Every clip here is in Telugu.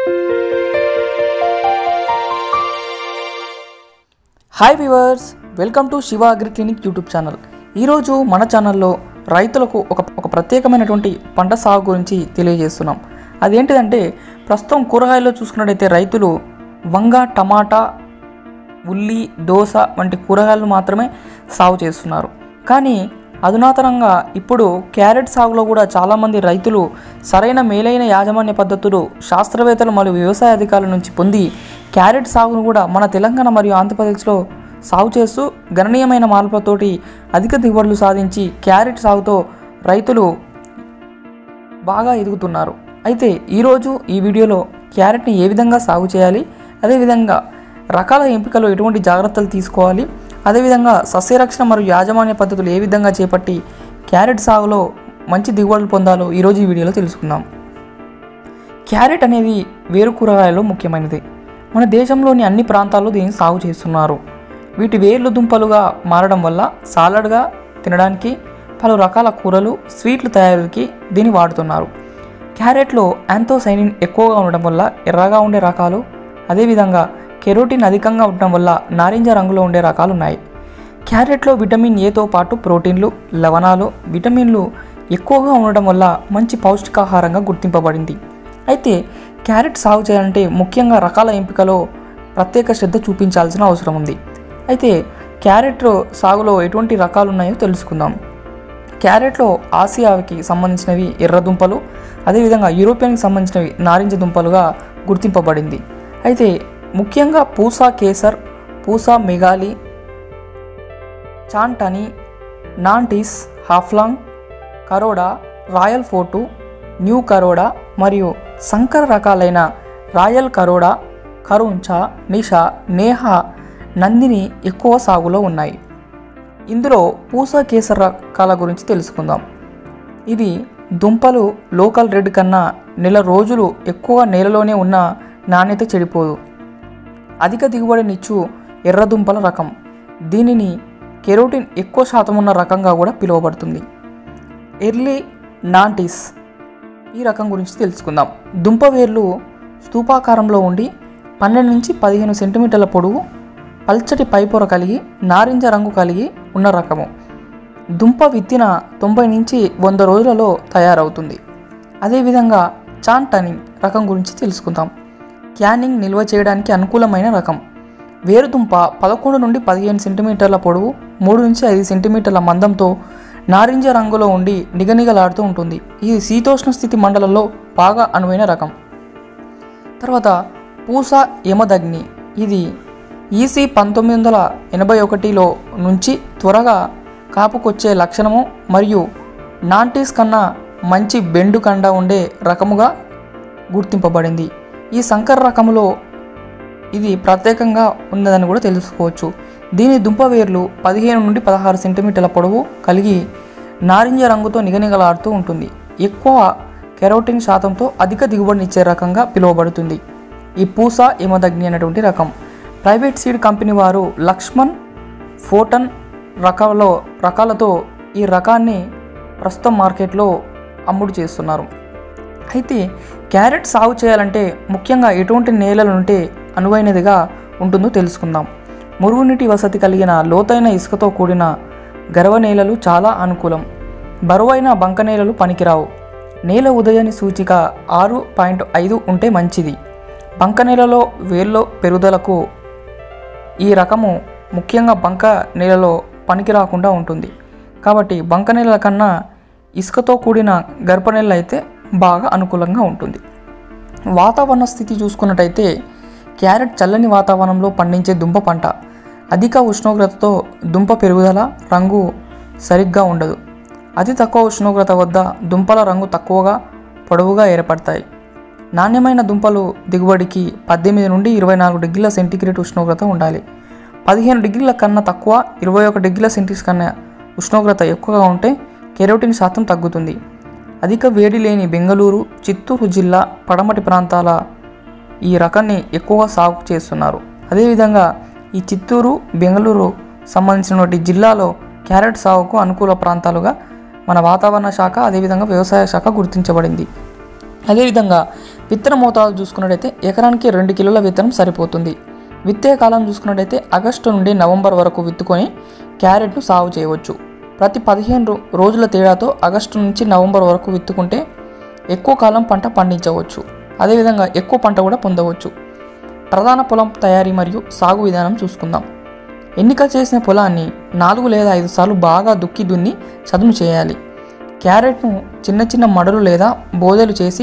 hi viewers welcome to Shiva agri clinic YouTube channel ఈరోజు మన ఛానల్లో రైతులకు ఒక ఒక ప్రత్యేకమైనటువంటి పంట సాగు గురించి తెలియజేస్తున్నాం అదేంటిదంటే ప్రస్తుతం కూరగాయల్లో చూసుకున్నట్టయితే రైతులు వంగ టమాటా ఉల్లి దోస వంటి కూరగాయలు మాత్రమే సాగు చేస్తున్నారు కానీ అధునాతనంగా ఇప్పుడు క్యారెట్ సాగులో కూడా చాలామంది రైతులు సరైన మేలైన యాజమాన్య పద్ధతులు శాస్త్రవేత్తలు మరియు వ్యవసాయ అధికారుల నుంచి పొంది క్యారెట్ సాగును కూడా మన తెలంగాణ మరియు ఆంధ్రప్రదేశ్లో సాగు చేస్తూ గణనీయమైన మార్పులతోటి అధిక దిగుబడులు సాధించి క్యారెట్ సాగుతో రైతులు బాగా ఎదుగుతున్నారు అయితే ఈరోజు ఈ వీడియోలో క్యారెట్ని ఏ విధంగా సాగు చేయాలి అదేవిధంగా రకాల ఎంపికలో ఎటువంటి జాగ్రత్తలు తీసుకోవాలి అదేవిధంగా సస్యరక్షణ మరియు యాజమాన్య పద్ధతులు ఏ విధంగా చేపట్టి క్యారెట్ సాగులో మంచి దిగుబడులు పొందాలో ఈరోజు ఈ వీడియోలో తెలుసుకుందాం క్యారెట్ అనేది వేరు కూరగాయలో ముఖ్యమైనది మన దేశంలోని అన్ని ప్రాంతాల్లో దీన్ని సాగు చేస్తున్నారు వీటి వేర్లు దుంపలుగా మారడం వల్ల సాలడ్గా తినడానికి పలు రకాల కూరలు స్వీట్లు తయారీకి దీన్ని వాడుతున్నారు క్యారెట్లో యాంథోసైనిన్ ఎక్కువగా ఉండడం వల్ల ఎర్రగా ఉండే రకాలు అదేవిధంగా కెరోటిన్ అధికంగా ఉండడం వల్ల నారింజ రంగులో ఉండే రకాలు ఉన్నాయి క్యారెట్లో విటమిన్ ఏతో పాటు ప్రోటీన్లు లవణాలు విటమిన్లు ఎక్కువగా ఉండడం వల్ల మంచి పౌష్టికాహారంగా గుర్తింపబడింది అయితే క్యారెట్ సాగు చేయాలంటే ముఖ్యంగా రకాల ఎంపికలో ప్రత్యేక శ్రద్ధ చూపించాల్సిన అవసరం ఉంది అయితే క్యారెట్ సాగులో ఎటువంటి రకాలు ఉన్నాయో తెలుసుకుందాం క్యారెట్లో ఆసియాకి సంబంధించినవి ఎర్ర దుంపలు అదేవిధంగా యూరోపియన్కి సంబంధించినవి నారింజ దుంపలుగా గుర్తింపబడింది అయితే ముఖ్యంగా Pusa Kesar Pusa Meghali Chantenay Nantes half long Kuroda royal Forto new Kuroda మరియు సంకర రకాలైన రాయల్ కరోడా కరుంచా నిషా నేహా నందిని ఎక్కువ సాగులో ఉన్నాయి ఇందులో పూసా కేసర్ రకాల గురించి తెలుసుకుందాం ఇవి దుంపలు లోకల్ రెడ్ కన్నా నెల రోజులు ఎక్కువ నేలలోనే ఉన్న నాణ్యత చెడిపోదు అధిక దిగుబడినిచ్చు ఎర్ర దుంపల రకం దీనిని కెరోటిన్ ఎక్కువ శాతం ఉన్న రకంగా కూడా పిలువబడుతుంది ఎర్లీ నాంటిస్ ఈ రకం గురించి తెలుసుకుందాం దుంప వేర్లు స్తూపాకారంలో ఉండి పన్నెండు నుంచి పదిహేను సెంటీమీటర్ల పొడవు పల్చటి పైపొర కలిగి నారింజ రంగు కలిగి ఉన్న రకము దుంప విత్తిన తొంభై నుంచి వంద రోజులలో తయారవుతుంది అదేవిధంగా చాంటనింగ్ రకం గురించి తెలుసుకుందాం క్యానింగ్ నిల్వ చేయడానికి అనుకూలమైన రకం వేరుదుంప పదకొండు నుండి పదిహేను సెంటీమీటర్ల పొడవు మూడు నుంచి ఐదు సెంటీమీటర్ల మందంతో నారింజ రంగులో ఉండి నిగనిగలాడుతూ ఉంటుంది ఇది శీతోష్ణ స్థితి మండలంలో బాగా అనువైన రకం తర్వాత పూసా యమదగ్ని ఇది ఈసీ పంతొమ్మిది వందల ఎనభై ఒకటిలో నుంచి త్వరగా కాపుకొచ్చే లక్షణము మరియు నాంటీస్ కన్నా మంచి బెండు కండ ఉండే రకముగా గుర్తింపబడింది ఈ సంకర రకములో ఇది ప్రత్యేకంగా ఉన్నదని కూడా తెలుసుకోవచ్చు దీని దుంప వేర్లు పదిహేను నుండి పదహారు సెంటీమీటర్ల పొడవు కలిగి నారింజ రంగుతో నిగనిగలాడుతూ ఉంటుంది ఎక్కువ కెరోటిన్ శాతంతో అధిక దిగుబడినిచ్చే రకంగా పిలువబడుతుంది ఈ పూస యమదగ్ని అనేటువంటి రకం ప్రైవేట్ సీడ్ కంపెనీ వారు లక్ష్మణ్ ఫోటన్ రకాలలో రకాలతో ఈ రకాన్ని ప్రస్తుతం మార్కెట్లో అమ్ముడు చేస్తున్నారు అయితే క్యారెట్ సాగు చేయాలంటే ముఖ్యంగా ఎటువంటి నేలలు ఉంటే అనువైనదిగా ఉంటుందో తెలుసుకుందాం మురుగునీటి వసతి కలిగిన లోతైన ఇసుకతో కూడిన గర్వ నేలలు చాలా అనుకూలం బరువైన బంక నేలలు పనికిరావు నేల ఉదయాన్ని సూచిక ఆరు పాయింట్ ఐదు ఉంటే మంచిది బంక నేలలో వేర్లో పెరుగుదలకు ఈ రకము ముఖ్యంగా బంక నేలలో పనికి రాకుండా ఉంటుంది కాబట్టి బంక నేలల కన్నా ఇసుకతో కూడిన గర్భ నేల అయితే బాగా అనుకూలంగా ఉంటుంది వాతావరణ స్థితి చూసుకున్నట్టయితే క్యారెట్ చల్లని వాతావరణంలో పండించే దుంప పంట అధిక ఉష్ణోగ్రతతో దుంప పెరుగుదల రంగు సరిగ్గా ఉండదు అతి తక్కువ ఉష్ణోగ్రత వద్ద దుంపల రంగు తక్కువగా పొడవుగా ఏర్పడతాయి నాణ్యమైన దుంపలు దిగుబడికి పద్దెనిమిది నుండి ఇరవై నాలుగు డిగ్రీల సెంటీగ్రేడ్ ఉష్ణోగ్రత ఉండాలి పదిహేను డిగ్రీల కన్నా తక్కువ ఇరవై ఒక డిగ్రీల సెంటీస్ కన్నా ఉష్ణోగ్రత ఎక్కువగా ఉంటే కెరోటిన్ శాతం తగ్గుతుంది అధిక వేడి లేని బెంగళూరు చిత్తూరు జిల్లా పడమటి ప్రాంతాల ఈ రకాన్ని ఎక్కువగా సాగు చేస్తున్నారు అదేవిధంగా ఈ చిత్తూరు బెంగళూరు సంబంధించినటువంటి జిల్లాలో క్యారెట్ సాగుకు అనుకూల ప్రాంతాలుగా మన వాతావరణ శాఖ అదేవిధంగా వ్యవసాయ శాఖ గుర్తించబడింది అదేవిధంగా విత్తన మోతాదు చూసుకున్నట్టయితే ఎకరానికి రెండు కిలోల విత్తనం సరిపోతుంది విత్తే కాలం చూసుకున్నట్టయితే ఆగస్టు నుండి నవంబర్ వరకు విత్తుకొని క్యారెట్ను సాగు చేయవచ్చు ప్రతి పదిహేను రో- రోజుల తేడాతో ఆగస్టు నుంచి నవంబర్ వరకు విత్తుకుంటే ఎక్కువ కాలం పంట పండించవచ్చు అదేవిధంగా ఎక్కువ పంట కూడా పొందవచ్చు ప్రధాన పొలం తయారీ మరియు సాగు విధానం చూసుకుందాం ఎన్నిక చేసిన పొలాన్ని నాలుగు లేదా ఐదు సార్లు బాగా దుక్కి దున్ని చదును చేయాలి క్యారెట్ను చిన్న చిన్న మడులు లేదా బోదెలు చేసి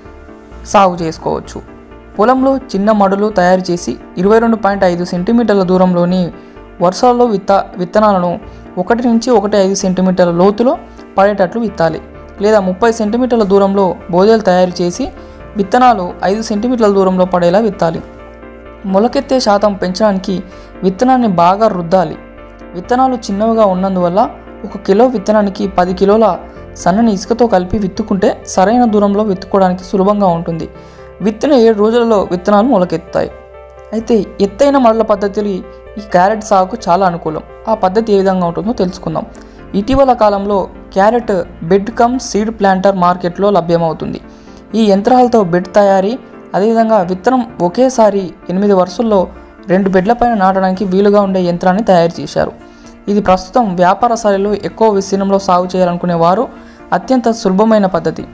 సాగు చేసుకోవచ్చు పొలంలో చిన్న మడులు తయారు చేసి ఇరవై రెండు పాయింట్ ఐదు సెంటీమీటర్ల దూరంలోని వర్షాల్లో విత్త విత్తనాలను ఒకటి నుంచి ఒకటి ఐదు సెంటీమీటర్ల లోతులో పడేటట్లు విత్తాలి లేదా ముప్పై సెంటీమీటర్ల దూరంలో బోదెలు తయారు చేసి విత్తనాలు ఐదు సెంటీమీటర్ల దూరంలో పడేలా విత్తాలి మొలకెత్తే శాతం పెంచడానికి విత్తనాన్ని బాగా రుద్దాలి విత్తనాలు చిన్నవిగా ఉన్నందువల్ల ఒక కిలో విత్తనానికి పది కిలోల సన్నని ఇసుకతో కలిపి విత్తుకుంటే సరైన దూరంలో విత్తుకోవడానికి సులభంగా ఉంటుంది విత్తిన ఏడు రోజులలో విత్తనాలు మొలకెత్తుతాయి అయితే ఎత్తైన మడల పద్ధతులు ఈ క్యారెట్ సాగుకు చాలా అనుకూలం ఆ పద్ధతి ఏ విధంగా ఉంటుందో తెలుసుకుందాం ఇటీవల కాలంలో carrot bed cum seed planter మార్కెట్లో లభ్యమవుతుంది ఈ యంత్రాలతో బెడ్ తయారీ అదేవిధంగా విత్తనం ఒకేసారి ఎనిమిది వరుసల్లో రెండు బెడ్లపైన నాటడానికి వీలుగా ఉండే యంత్రాన్ని తయారు చేశారు ఇది ప్రస్తుతం వ్యాపార స్థాయిలో ఎక్కువ విస్తీర్ణంలో సాగు చేయాలనుకునే వారు అత్యంత సులభమైన పద్ధతి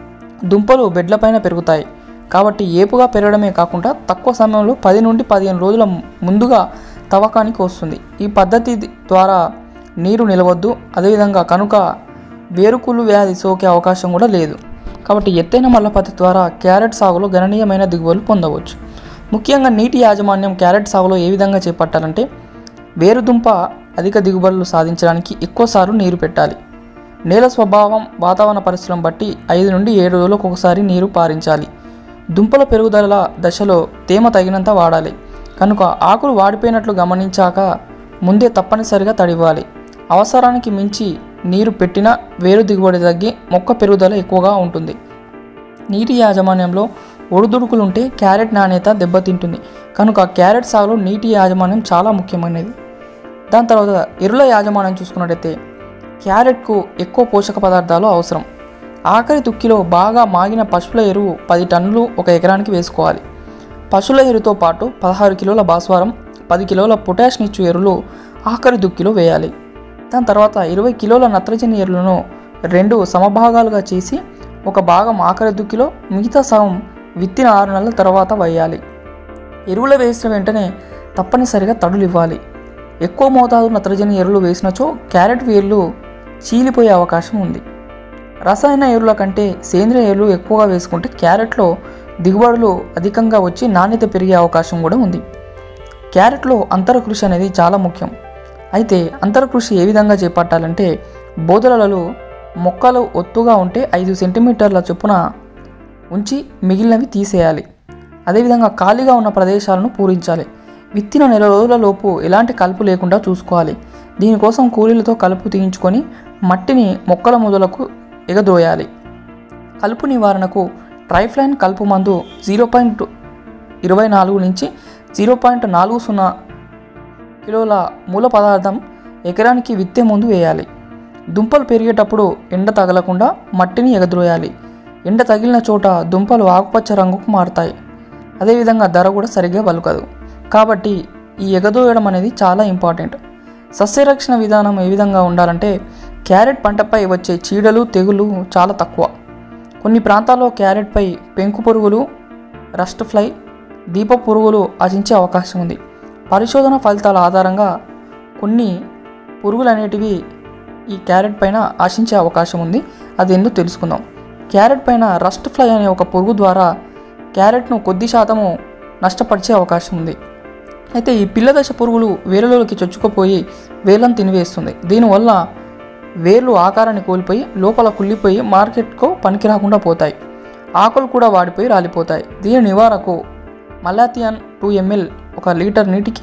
దుంపలు బెడ్లపైన పెరుగుతాయి కాబట్టి ఏపుగా పెరగడమే కాకుండా తక్కువ సమయంలో పది నుండి పదిహేను రోజుల ముందుగా తవ్వకానికి వస్తుంది ఈ పద్ధతి ద్వారా నీరు నిలవద్దు అదేవిధంగా కనుక వేరుకుళ్ళు వ్యాధి సోకే అవకాశం కూడా లేదు కాబట్టి ఎత్తైన మల్ల పద్ధతి ద్వారా క్యారెట్ సాగులో గణనీయమైన దిగుబడులు పొందవచ్చు ముఖ్యంగా నీటి యాజమాన్యం క్యారెట్ సాగులో ఏ విధంగా చేపట్టాలంటే వేరుదుంప అధిక దిగుబడులు సాధించడానికి ఎక్కువసార్లు నీరు పెట్టాలి నేల స్వభావం వాతావరణ పరిస్థితులను బట్టి ఐదు నుండి ఏడు రోజులకు ఒకసారి నీరు పారించాలి దుంపల పెరుగుదల దశలో తేమ తగినంత వాడాలి కనుక ఆకులు వాడిపోయినట్లు గమనించాక ముందే తప్పనిసరిగా తడివ్వాలి అవసరానికి మించి నీరు పెట్టినా వేరు దిగుబడి తగ్గి మొక్క పెరుగుదల ఎక్కువగా ఉంటుంది నీటి యాజమాన్యంలో ఒడిదుడుకులుంటే క్యారెట్ నాణ్యత దెబ్బతింటుంది కనుక క్యారెట్ సాగులో నీటి యాజమాన్యం చాలా ముఖ్యమైనది దాని తర్వాత ఎరువుల యాజమాన్యం చూసుకున్నట్టయితే క్యారెట్కు ఎక్కువ పోషక పదార్థాలు అవసరం ఆఖరి దుక్కిలో బాగా మాగిన పశువుల ఎరువు పది టన్నులు ఒక ఎకరానికి వేసుకోవాలి పశువుల ఎరువుతో పాటు పదహారు కిలోల భాస్వరం పది కిలోల పొటాషియం ఎరువులు ఆఖరి దుక్కిలో వేయాలి దాని తర్వాత ఇరవై కిలోల నత్రజని ఎరువులను రెండు సమభాగాలుగా చేసి ఒక భాగం ఆఖరి దుక్కిలో మిగతా సగం విత్తిన ఆరు నెలల తర్వాత వేయాలి ఎరువులు వేసిన వెంటనే తప్పనిసరిగా తడులు ఇవ్వాలి ఎక్కువ మోతాదు నత్రజని ఎరువులు వేసినచో క్యారెట్ వేర్లు చీలిపోయే అవకాశం ఉంది రసాయన ఎరువుల కంటే సేంద్రియ ఎరువులు ఎక్కువగా వేసుకుంటే క్యారెట్లో దిగుబడులు అధికంగా వచ్చి నాణ్యత పెరిగే అవకాశం కూడా ఉంది క్యారెట్లో అంతర కృషి అనేది చాలా ముఖ్యం అయితే అంతర కృషి ఏ విధంగా చేపట్టాలంటే బోదలలో మొక్కలు ఒత్తుగా ఉంటే ఐదు సెంటీమీటర్ల చొప్పున ఉంచి మిగిలినవి తీసేయాలి అదేవిధంగా ఖాళీగా ఉన్న ప్రదేశాలను పూరించాలి విత్తిన నెల రోజుల లోపు ఎలాంటి కలుపు లేకుండా చూసుకోవాలి దీనికోసం కూలీలతో కలుపు తీయించుకొని మట్టిని మొక్కల మొదలకు ఎగదోయాలి కలుపు నివారణకు ట్రైఫ్లైన్ కలుపు మందు జీరో పాయింట్ ఇరవై నాలుగు నుంచి జీరో పాయింట్ నాలుగు సున్నా కిలోల మూల పదార్థం ఎకరానికి విత్తే ముందు వేయాలి దుంపలు పెరిగేటప్పుడు ఎండ తగలకుండా మట్టిని ఎగద్రోయాలి ఎండ తగిలిన చోట దుంపలు ఆకుపచ్చ రంగుకు మారుతాయి అదేవిధంగా ధర కూడా సరిగ్గా పలుకదు కాబట్టి ఈ ఎగదోయడం అనేది చాలా ఇంపార్టెంట్ సస్యరక్షణ విధానం ఏ విధంగా ఉండాలంటే క్యారెట్ పంటపై వచ్చే చీడలు తెగులు చాలా తక్కువ కొన్ని ప్రాంతాల్లో క్యారెట్పై పెంకు పురుగులు రస్ట్ ఫ్లై దీప పురుగులు ఆశించే అవకాశం ఉంది పరిశోధన ఫలితాల ఆధారంగా కొన్ని పురుగులు అనేటివి ఈ క్యారెట్ పైన ఆశించే అవకాశం ఉంది అది ఎందుకు తెలుసుకుందాం క్యారెట్ పైన రస్ట్ ఫ్లై అనే ఒక పురుగు ద్వారా క్యారెట్ను కొద్ది శాతము నష్టపరిచే అవకాశం ఉంది అయితే ఈ పిల్ల దశ పురుగులు వేర్లలోకి చొచ్చుకుపోయి వేర్లను తినివేస్తుంది దీనివల్ల వేర్లు ఆకారాన్ని కోల్పోయి లోపల కుళ్ళిపోయి మార్కెట్కు పనికి రాకుండా పోతాయి ఆకులు కూడా వాడిపోయి రాలిపోతాయి దీని నివారణకు మలాథియాన్ టూ ఎంఎల్ ఒక లీటర్ నీటికి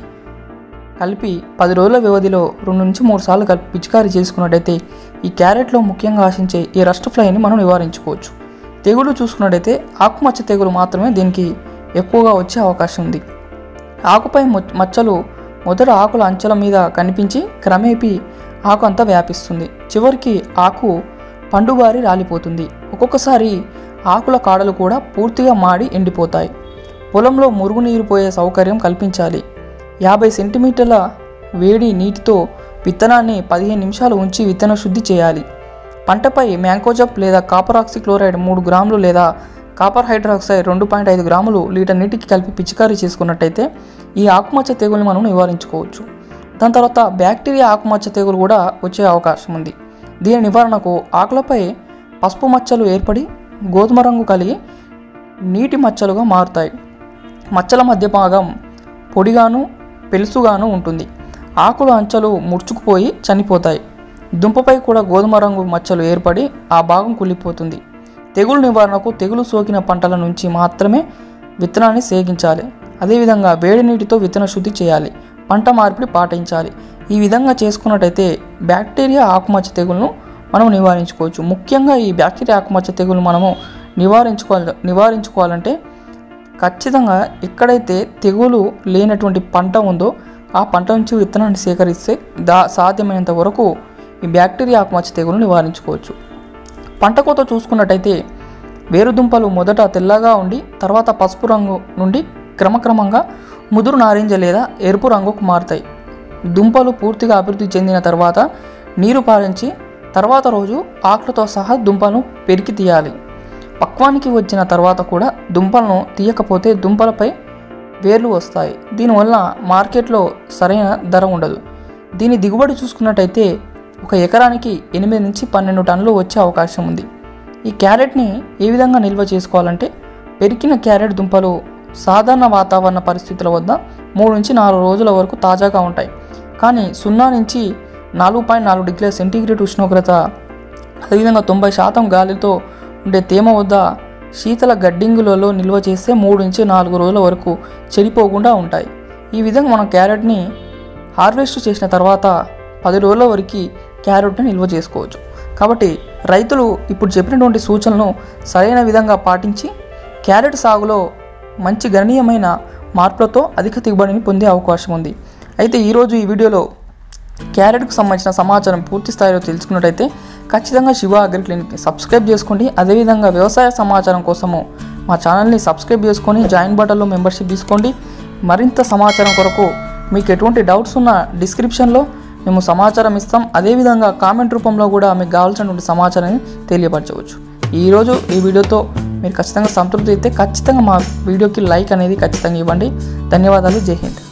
కలిపి పది రోజుల వ్యవధిలో రెండు నుంచి మూడు సార్లు కలిపి పిచికారీ చేసుకున్నట్టయితే ఈ క్యారెట్లో ముఖ్యంగా ఆశించే ఈ రస్ట్ ఫ్లైని మనం నివారించుకోవచ్చు తెగులు చూసుకున్నట్టయితే ఆకుమచ్చ తెగులు మాత్రమే దీనికి ఎక్కువగా వచ్చే అవకాశం ఉంది ఆకుపై మొ- మచ్చలు మొదట ఆకుల అంచెల మీద కనిపించి క్రమేపీ ఆకు అంతా వ్యాపిస్తుంది చివరికి ఆకు పండుబారి రాలిపోతుంది ఒక్కొక్కసారి ఆకుల కాడలు కూడా పూర్తిగా మాడి ఎండిపోతాయి పొలంలో మురుగునీరు పోయే సౌకర్యం కల్పించాలి యాభై సెంటీమీటర్ల వేడి నీటితో విత్తనాన్ని పదిహేను నిమిషాలు ఉంచి విత్తన శుద్ధి చేయాలి పంటపై మ్యాంకోజప్ లేదా కాపర్ ఆక్సిక్లోరైడ్ మూడు గ్రాములు లేదా కాపర్ హైడ్రాక్సైడ్ రెండు పాయింట్ ఐదు గ్రాములు లీటర్ నీటికి కలిపి పిచికారీ చేసుకున్నట్టయితే ఈ ఆకుమచ్చ తెగుల్ని మనం నివారించుకోవచ్చు దాని తర్వాత బ్యాక్టీరియా ఆకుమచ్చ తెగులు కూడా వచ్చే అవకాశం ఉంది దీని నివారణకు ఆకులపై పసుపు మచ్చలు ఏర్పడి గోధుమ రంగు కలిగి నీటి మచ్చలుగా మారుతాయి మచ్చల మధ్య భాగం పొడిగాను పెలుసుగాను ఉంటుంది ఆకుల అంచలు ముడుచుకుపోయి చనిపోతాయి దుంపపై కూడా గోధుమ రంగు మచ్చలు ఏర్పడి ఆ భాగం కుళ్ళిపోతుంది తెగులు నివారణకు తెగులు సోకిన పంటల నుంచి మాత్రమే విత్తనాన్ని సేగించాలి అదేవిధంగా వేడి నీటితో విత్తన శుద్ధి చేయాలి పంట మార్పిడి పాటించాలి ఈ విధంగా చేసుకున్నట్టయితే బ్యాక్టీరియా ఆకుమచ్చ తెగులను మనం నివారించుకోవచ్చు ముఖ్యంగా ఈ బ్యాక్టీరియా ఆకుమచ్చ తెగులు మనము నివారించుకోవాలి నివారించుకోవాలంటే ఖచ్చితంగా ఎక్కడైతే తెగులు లేనటువంటి పంట ఉందో ఆ పంట నుంచి విత్తనాన్ని సేకరిస్తే దా సాధ్యమైనంత వరకు ఈ బ్యాక్టీరియా ఆకుమచ్చ తెగులు నివారించుకోవచ్చు పంట కోత చూసుకున్నట్టయితే వేరుదుంపలు మొదట తెల్లగా ఉండి తర్వాత పసుపు రంగు నుండి క్రమక్రమంగా ముదురు నారింజ లేదా ఎరుపు రంగుకు మారుతాయి దుంపలు పూర్తిగా అభివృద్ధి చెందిన తర్వాత నీరు పారించి తర్వాత రోజు ఆకులతో సహా దుంపలను పెరికి తీయాలి పక్వానికి వచ్చిన తర్వాత కూడా దుంపలను తీయకపోతే దుంపలపై వేర్లు వస్తాయి దీనివల్ల మార్కెట్లో సరైన ధర ఉండదు దీని దిగుబడి చూసుకున్నట్టయితే ఒక ఎకరానికి ఎనిమిది నుంచి పన్నెండు టన్నులు వచ్చే అవకాశం ఉంది ఈ క్యారెట్ని ఏ విధంగా నిల్వ చేసుకోవాలంటే పెరికిన క్యారెట్ దుంపలు సాధారణ వాతావరణ పరిస్థితుల వద్ద మూడు నుంచి నాలుగు రోజుల వరకు తాజాగా ఉంటాయి కానీ సున్నా నుంచి నాలుగు పాయింట్ నాలుగు డిగ్రీల సెంటీగ్రేడ్ ఉష్ణోగ్రత అదేవిధంగా తొంభై శాతం గాలితో ఉండే తేమ వద్ద శీతల గడ్డింగులలో నిల్వ చేస్తే మూడు నుంచి నాలుగు రోజుల వరకు చెడిపోకుండా ఉంటాయి ఈ విధంగా మనం క్యారెట్ని హార్వెస్ట్ చేసిన తర్వాత పది రోజుల వరకు క్యారెట్ని నిల్వ చేసుకోవచ్చు కాబట్టి రైతులు ఇప్పుడు చెప్పినటువంటి సూచనలను సరైన విధంగా పాటించి క్యారెట్ సాగులో మంచి గణనీయమైన మార్పులతో అధిక దిగుబడిని పొందే అవకాశం ఉంది అయితే ఈరోజు ఈ వీడియోలో క్యారెట్కు సంబంధించిన సమాచారం పూర్తి స్థాయిలో తెలుసుకున్నట్టయితే ఖచ్చితంగా శివ అగ్రి క్లినిక్ని సబ్స్క్రైబ్ చేసుకోండి అదేవిధంగా వ్యవసాయ సమాచారం కోసము మా ఛానల్ని సబ్స్క్రైబ్ చేసుకొని జాయిన్ బటన్లో మెంబర్షిప్ తీసుకోండి మరింత సమాచారం కొరకు మీకు ఎటువంటి డౌట్స్ ఉన్న డిస్క్రిప్షన్లో మేము సమాచారం ఇస్తాం అదేవిధంగా కామెంట్ రూపంలో కూడా మీకు కావాల్సినటువంటి సమాచారాన్ని తెలియపరచవచ్చు ఈరోజు ఈ వీడియోతో మీరు ఖచ్చితంగా సంతృప్తి అయితే ఖచ్చితంగా మా వీడియోకి లైక్ అనేది ఖచ్చితంగా ఇవ్వండి ధన్యవాదాలు జై హింద్